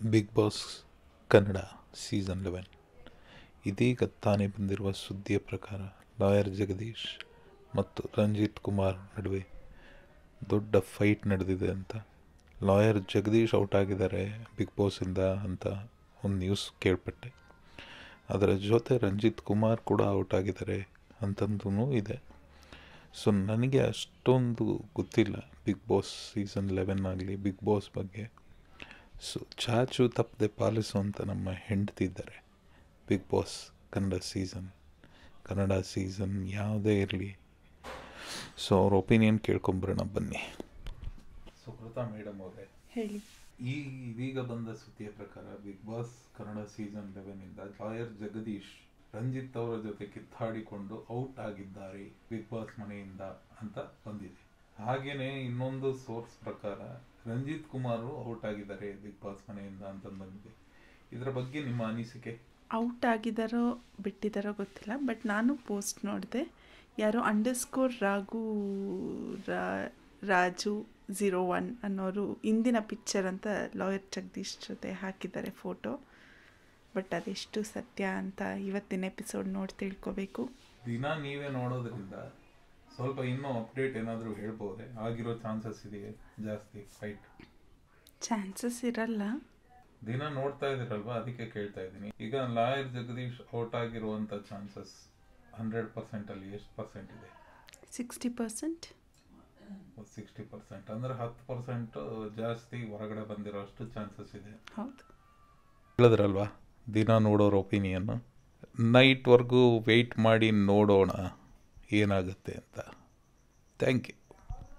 big Boss Kannada season eleven ಇದೀಗ ತಾನೇ ಬಂದಿರುವ ಸುದ್ದಿಯ ಪ್ರಕಾರ ಲಾಯರ್ ಜಗದೀಶ್ ಮತ್ತು ರಂಜಿತ್ ಕುಮಾರ್ ನಡುವೆ ದೊಡ್ಡ ಫೈಟ್ ನಡೆದಿದೆ ಅಂತ ಲಾಯರ್ ಜಗದೀಶ್ ಔಟ್ ಆಗಿದ್ದಾರೆ ಬಿಗ್ ಬಾಸಿಂದ ಅಂತ ಒಂದು ನ್ಯೂಸ್ ಕೇಳ್ಪಟ್ಟೆ ಅದರ ಜೊತೆ ರಂಜಿತ್ ಕುಮಾರ್ ಕೂಡ ಔಟ್ ಆಗಿದ್ದಾರೆ ಅಂತಂದೂ ಇದೆ ಸೊ ನನಗೆ ಅಷ್ಟೊಂದು ಗೊತ್ತಿಲ್ಲ ಬಿಗ್ ಬಾಸ್ ಸೀಸನ್ ಲೆವೆನ್ ಆಗಲಿ ಬಿಗ್ ಬಾಸ್ ಬಗ್ಗೆ ಸೊ ಚಾಚು ತಪ್ಪದೆ ಪಾಲಿಸುವಂಥ ನಮ್ಮ ಹೆಂಡತಿ ಇದ್ದಾರೆ Bigg Boss Kannada season Kannada season ಯಾವುದೇ ಇರಲಿ ಸೊ ಅವ್ರ ಒಪಿನಿಯನ್ ಕೇಳ್ಕೊಂಬರೋಣ ಬನ್ನಿ ಸುಕೃತಾ ಮೇಡಮ್ ಅವರೇ ಹೇಳಿ ಈ ಇದೀಗ ಬಂದ ಸುದ್ದಿಯ ಪ್ರಕಾರ Bigg Boss Kannada season eleven ಇಂದ ಲಾಯರ್ ಜಗದೀಶ್ ರಂಜಿತ್ ಅವರ ಜೊತೆ ಕಿತ್ತಾಡಿಕೊಂಡು ಔಟ್ ಆಗಿದ್ದಾರೆ ಬಿಗ್ ಬಾಸ್ ಮನೆಯಿಂದ ಅಂತ ಬಂದಿದೆ ಹಾಗೇನೆ ಇನ್ನೊಂದು ಸೋರ್ಸ್ ಪ್ರಕಾರ ರಂಜಿತ್ ಕುಮಾರ್ ಔಟ್ ಆಗಿದ್ದಾರೆ ಬಿಗ್ ಬಾಸ್ ಮನೆಯಿಂದ ಅಂತ ಬಂದಿದೆ ಇದರ ಬಗ್ಗೆ ನಿಮ್ಮ ಅನಿಸಿಕೆ ಔಟ್ ಆಗಿದ್ದಾರೋ ಬಿಟ್ಟಿದ್ದಾರೋ ಗೊತ್ತಿಲ್ಲ ಬಟ್ ನಾನು ಪೋಸ್ಟ್ ನೋಡಿದೆ ಯಾರೋ ಅಂಡರ್ಸ್ಕೋರ್ ರಾಘು ರಾ- ರಾಜು ಝೀರೋ ಒನ್ ಅನ್ನೋರು ಇಂದಿನ ಪಿಕ್ಚರ್ ಅಂತ ಲಾಯರ್ ಜಗದೀಶ್ ಜೊತೆ ಹಾಕಿದ್ದಾರೆ ಫೋಟೋ ಬಟ್ ಅದೆಷ್ಟು ಸತ್ಯ ಅಂತ ಇವತ್ತಿನ ಎಪಿಸೋಡ್ ನೋಡಿ ತಿಳ್ಕೊಬೇಕು ದಿನ ನೀವೇ ನೋಡೋದ್ರಿಂದ ಸ್ವಲ್ಪ ಇನ್ನೂ ಅಪ್ಡೇಟ್ ಏನಾದರೂ ಹೇಳ್ಬೋದೆ ಆಗಿರೋ ಚಾನ್ಸಸ್ ಇದೆಯೇ ಜಾಸ್ತಿ ಫೈಟ್ ಚಾನ್ಸಸ್ ಇರಲ್ಲ ದಿನ ನೋಡ್ತಾ ಇದ್ದೀರಲ್ವಾ ಅದಕ್ಕೆ ಕೇಳ್ತಾ ಇದ್ದೀನಿ ಈಗ ಲಾಯರ್ ಜಗದೀಶ್ ಔಟ್ ಆಗಿರುವಂತ ಚಾನ್ಸಸ್ ಹಂಡ್ರೆಡ್ ಪರ್ಸೆಂಟ್ ಅಲ್ಲಿ ಎಷ್ಟು ಪರ್ಸೆಂಟ್ ಇದೆ ಸಿಕ್ಸ್ಟಿ ಪರ್ಸೆಂಟ್ ಸಿಕ್ಸ್ಟಿ ಪರ್ಸೆಂಟ್ ಅಂದ್ರೆ ಹತ್ತು ಪರ್ಸೆಂಟ್ ಜಾಸ್ತಿ ಹೊರಗಡೆ ಬಂದಿರೋ ಅಷ್ಟು ಚಾನ್ಸಸ್ ಇದೆ ಹೌದು ಹೇಳಿದ್ರಲ್ವಾ ದಿನ ನೋಡೋರ ಒಪಿನಿಯನ್ ನೈಟ್ವರೆಗೂ ವೆಯ್ಟ್ ಮಾಡಿ ನೋಡೋಣ ಏನಾಗುತ್ತೆ ಅಂತ ಥ್ಯಾಂಕ್ ಯು